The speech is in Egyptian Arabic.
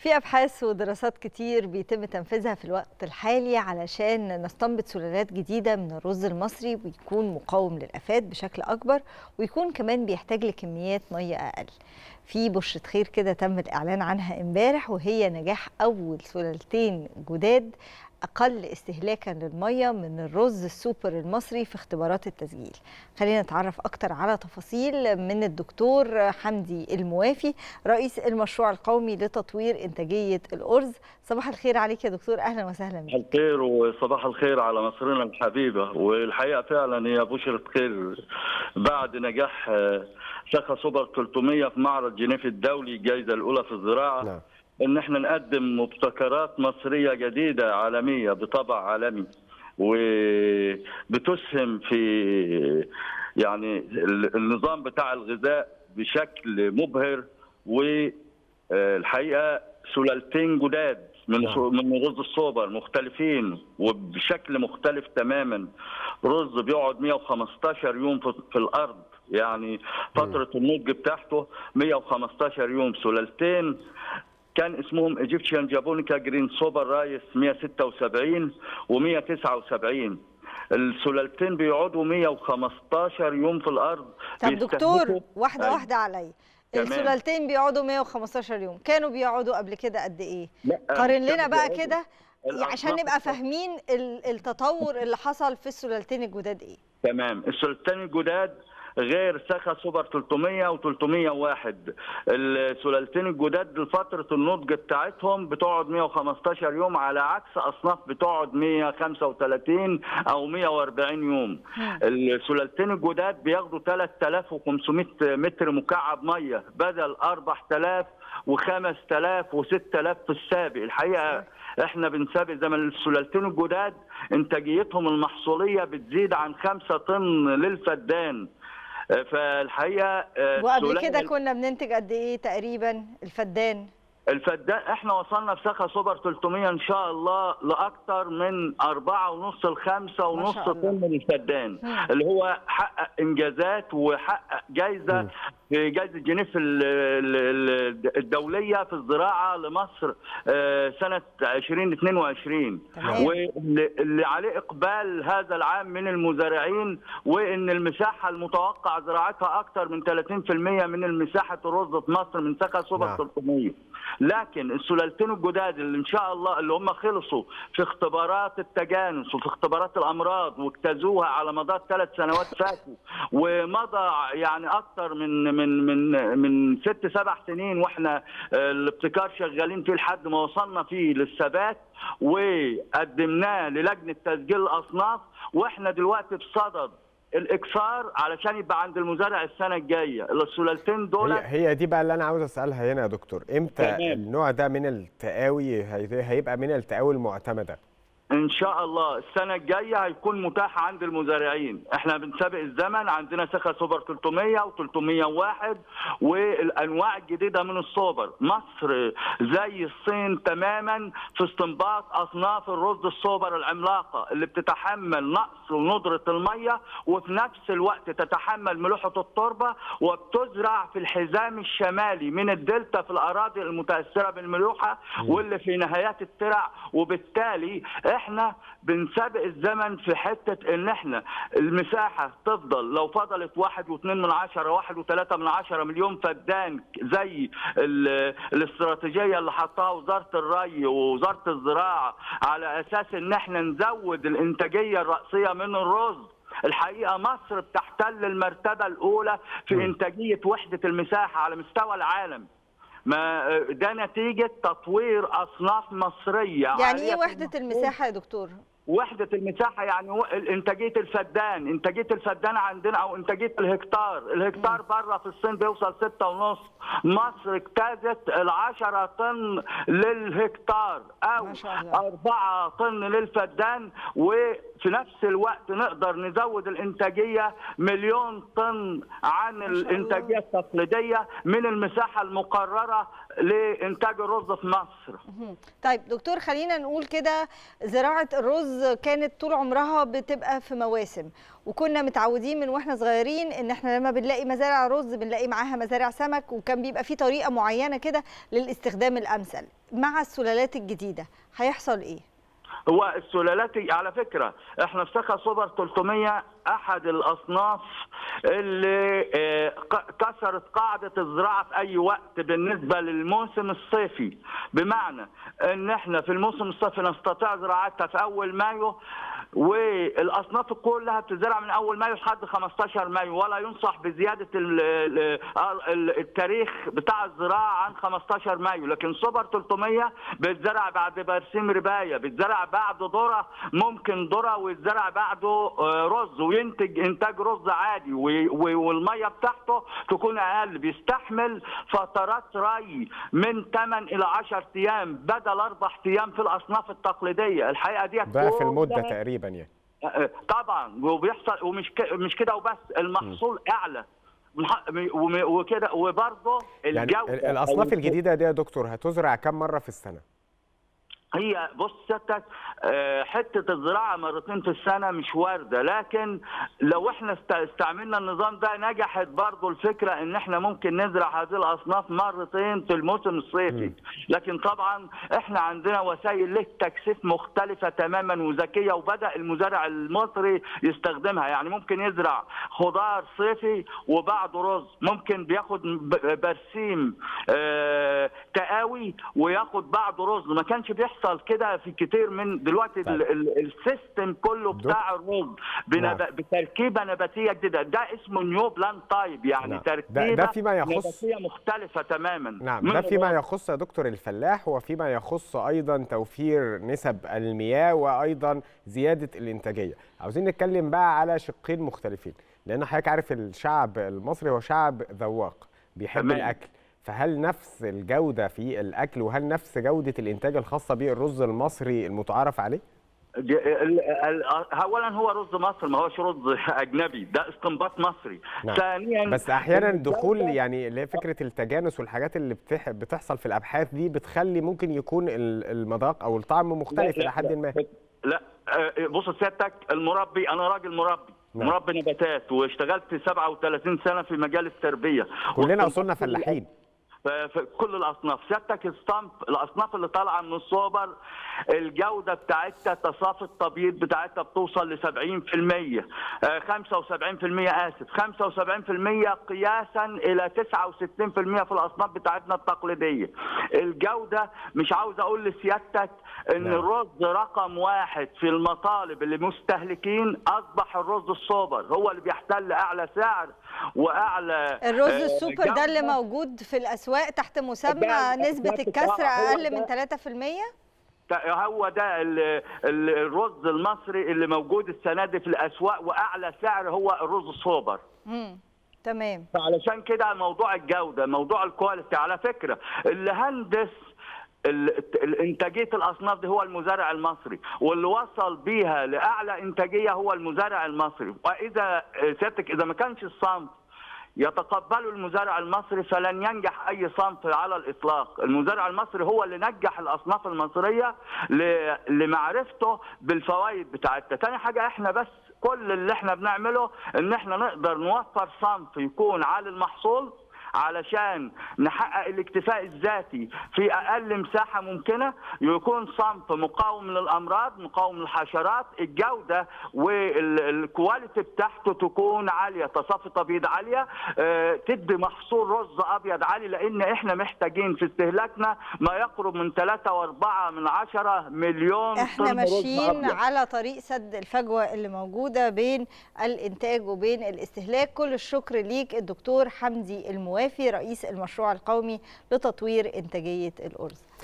في أبحاث ودراسات كتير بيتم تنفيذها في الوقت الحالي علشان نستنبط سلالات جديدة من الرز المصري ويكون مقاوم للآفات بشكل أكبر ويكون كمان بيحتاج لكميات مية أقل في بشرة خير كده تم الإعلان عنها امبارح وهي نجاح أول سلالتين جداد أقل استهلاكا للمية من الرز السوبر المصري في اختبارات التسجيل خلينا نتعرف أكتر على تفاصيل من الدكتور حمدي الموافي رئيس المشروع القومي لتطوير إنتاجية الأرز صباح الخير عليك يا دكتور أهلا وسهلا بك الخير وصباح الخير على مصرنا الحبيبة والحقيقة فعلا هي بشرة خير بعد نجاح شخص سوبر 300 في معرض جنيف الدولي الجائزة الأولى في الزراعة نعم. ان احنا نقدم مبتكرات مصريه جديده عالميه بطبع عالمي وبتسهم في يعني النظام بتاع الغذاء بشكل مبهر والحقيقه سلالتين جداد من من رز السوبر مختلفين وبشكل مختلف تماما رز بيقعد 115 يوم في الارض يعني فتره النضج بتاعته 115 يوم سلالتين كان اسمهم ايجيبشن جابونيكا جرين سوبر رايس 176 و179 السلالتين بيقعدوا 115 يوم في الارض طب دكتور واحده واحده عليا السلالتين بيقعدوا 115 يوم كانوا بيقعدوا قبل كده قد ايه قارن لنا بقى كده عشان نبقى فاهمين التطور اللي حصل في السلالتين الجداد ايه تمام السلالتين الجداد غير سخا سوبر 300 و301 السلالتين الجداد لفتره النضج بتاعتهم بتقعد 115 يوم على عكس اصناف بتقعد 135 او 140 يوم السلالتين الجداد بياخدوا 3500 متر مكعب ميه بدل 4000 و5000 و6000 في السابق الحقيقه احنا بنسابق زي ما السلالتين الجداد انتاجيتهم المحصوليه بتزيد عن 5 طن للفدان فالحقيقه وقبل كده كنا بننتج قد ايه تقريبا الفدان الفدان احنا وصلنا في سخا سوبر 300 ان شاء الله لاكثر من 4 ونص ل 5 ونص طن للفدان اللي هو حقق انجازات وحقق جائزه في جائزه جنيف الدوليه في الزراعه لمصر سنه 2022 واللي عليه اقبال هذا العام من المزارعين وان المساحه المتوقع زراعتها اكثر من 30% من مساحه الرز في مصر من سخا سوبر 300 لكن السلالتين الجداد اللي ان شاء الله اللي هم خلصوا في اختبارات التجانس وفي اختبارات الامراض واجتازوها على مدار ثلاث سنوات فاتوا ومضى يعني اكثر من من من من ست سبع سنين واحنا الابتكار شغالين فيه لحد ما وصلنا فيه للثبات وقدمناه للجنه تسجيل الاصناف واحنا دلوقتي بصدد الاكسار علشان يبقى عند المزارع السنه الجايه السلالتين دول هي, هي دي بقى اللي انا عاوز اسالها هنا يا دكتور امتى تمام. النوع ده من التقاوي هيبقى من التقاوي المعتمده ان شاء الله السنه الجايه هيكون متاح عند المزارعين احنا بنسابق الزمن عندنا سخا سوبر 300 و301 والانواع الجديده من السوبر مصر زي الصين تماما في استنباط اصناف الرز السوبر العملاقه اللي بتتحمل نقص وندره الميه وفي نفس الوقت تتحمل ملوحه التربه وبتزرع في الحزام الشمالي من الدلتا في الاراضي المتاثره بالملوحه واللي في نهايات الترع وبالتالي احنا بنسابق الزمن في حته ان احنا المساحه تفضل لو فضلت واحد واثنين من عشره واحد وثلاثه من عشره مليون فدان زي الاستراتيجيه اللي حطها وزاره الري ووزاره الزراعه على اساس ان احنا نزود الانتاجيه الراسيه من الرز الحقيقه مصر بتحتل المرتبه الاولى في انتاجيه وحده المساحه على مستوى العالم ما ده نتيجه تطوير اصناف مصريه يعني ايه وحده المساحه يا دكتور وحده المساحه يعني انتاجيه الفدان انتاجيه الفدان عندنا او انتاجيه الهكتار الهكتار بره في الصين بيوصل ستة ونص مصر اجتازت ال 10 طن للهكتار او 4 طن للفدان وفي نفس الوقت نقدر نزود الانتاجيه مليون طن عن الانتاجيه التقليديه من المساحه المقرره لانتاج الرز في مصر طيب دكتور خلينا نقول كده زراعه الرز كانت طول عمرها بتبقى في مواسم وكنا متعودين من واحنا صغيرين ان احنا لما بنلاقي مزارع رز بنلاقي معاها مزارع سمك وكان بيبقى في طريقه معينه كده للاستخدام الامثل مع السلالات الجديده هيحصل ايه هو السلالات على فكره احنا في سخا سوبر 300 احد الاصناف اللي كسرت قاعده الزراعه في اي وقت بالنسبه للموسم الصيفي بمعنى ان احنا في الموسم الصيفي نستطيع زراعتها في اول مايو والاصناف كلها بتزرع من اول مايو لحد 15 مايو ولا ينصح بزياده التاريخ بتاع الزراعه عن 15 مايو لكن سوبر 300 بيتزرع بعد برسيم ربايه بيتزرع بعد ذره ممكن ذره ويتزرع بعده رز وينتج انتاج رز عادي والميه بتاعته تكون اقل بيستحمل فترات ري من 8 الى 10 ايام بدل اربع ايام في الاصناف التقليديه الحقيقه دي ضعف المده تقريبا يعني طبعا وبيحصل ومش مش كده وبس المحصول اعلى وكده وبرضه الجوده يعني الاصناف الجديده دي يا دكتور هتزرع كم مره في السنه؟ هي بص سيادتك حته الزراعه مرتين في السنه مش وارده لكن لو احنا استعملنا النظام ده نجحت برضه الفكره ان احنا ممكن نزرع هذه الاصناف مرتين في الموسم الصيفي لكن طبعا احنا عندنا وسائل للتكثيف مختلفه تماما وذكيه وبدا المزارع المصري يستخدمها يعني ممكن يزرع خضار صيفي وبعده رز ممكن بياخد برسيم آه تقاوي وياخد بعده رز ما كانش بيحصل بيحصل كده في كتير من دلوقتي طيب. السيستم كله بتاع الرز نعم. بتركيبه نباتيه جديده ده اسمه نيو بلان تايب يعني نعم. تركيبه ده, ده فيما يخص نباتيه مختلفه تماما نعم ده فيما يخص يا دكتور الفلاح وفيما يخص ايضا توفير نسب المياه وايضا زياده الانتاجيه عاوزين نتكلم بقى على شقين مختلفين لان حضرتك عارف الشعب المصري هو شعب ذواق بيحب أمان. الاكل فهل نفس الجودة في الأكل وهل نفس جودة الإنتاج الخاصة بالرز المصري المتعارف عليه؟ اولا هو رز مصر ما هوش رز اجنبي ده استنباط مصري نعم. ثانيا بس احيانا دخول يعني اللي فكره التجانس والحاجات اللي بتح... بتحصل في الابحاث دي بتخلي ممكن يكون المذاق او الطعم مختلف الى حد ما لا بص سيادتك المربي انا راجل مربي نعم. مربي نباتات واشتغلت 37 سنه في مجال التربيه كلنا اصولنا فلاحين في كل الاصناف سيادتك الصنف الاصناف اللي طالعه من السوبر الجوده بتاعتها تصافي التبييض بتاعتها بتوصل ل 70% 75% اسف 75% قياسا الى 69% في الاصناف بتاعتنا التقليديه الجوده مش عاوز اقول لسيادتك ان نعم. الرز رقم واحد في المطالب اللي مستهلكين اصبح الرز السوبر هو اللي بيحتل اعلى سعر واعلى الرز السوبر ده اللي موجود في الاسواق تحت مسمى نسبه الكسر اقل من 3% هو ده الرز المصري اللي موجود السنه دي في الاسواق واعلى سعر هو الرز السوبر امم تمام فعلشان كده موضوع الجوده موضوع الكواليتي على فكره اللي هندس انتاجيه الاصناف دي هو المزارع المصري واللي وصل بيها لاعلى انتاجيه هو المزارع المصري واذا سيادتك اذا ما كانش الصنف يتقبله المزارع المصري فلن ينجح اي صنف على الاطلاق، المزارع المصري هو اللي نجح الاصناف المصريه لمعرفته بالفوائد بتاعتها، ثاني حاجه احنا بس كل اللي احنا بنعمله ان احنا نقدر نوفر صنف يكون عالي المحصول علشان نحقق الاكتفاء الذاتي في اقل مساحه ممكنه يكون صنف مقاوم للامراض مقاوم للحشرات الجوده والكواليتي بتاعته تكون عاليه تصافي تبييض عاليه تدي محصول رز ابيض عالي لان احنا محتاجين في استهلاكنا ما يقرب من 3 و4 من 10 مليون احنا طن ماشيين على طريق سد الفجوه اللي موجوده بين الانتاج وبين الاستهلاك كل الشكر ليك الدكتور حمدي الموافي رئيس المشروع القومي لتطوير انتاجيه الارز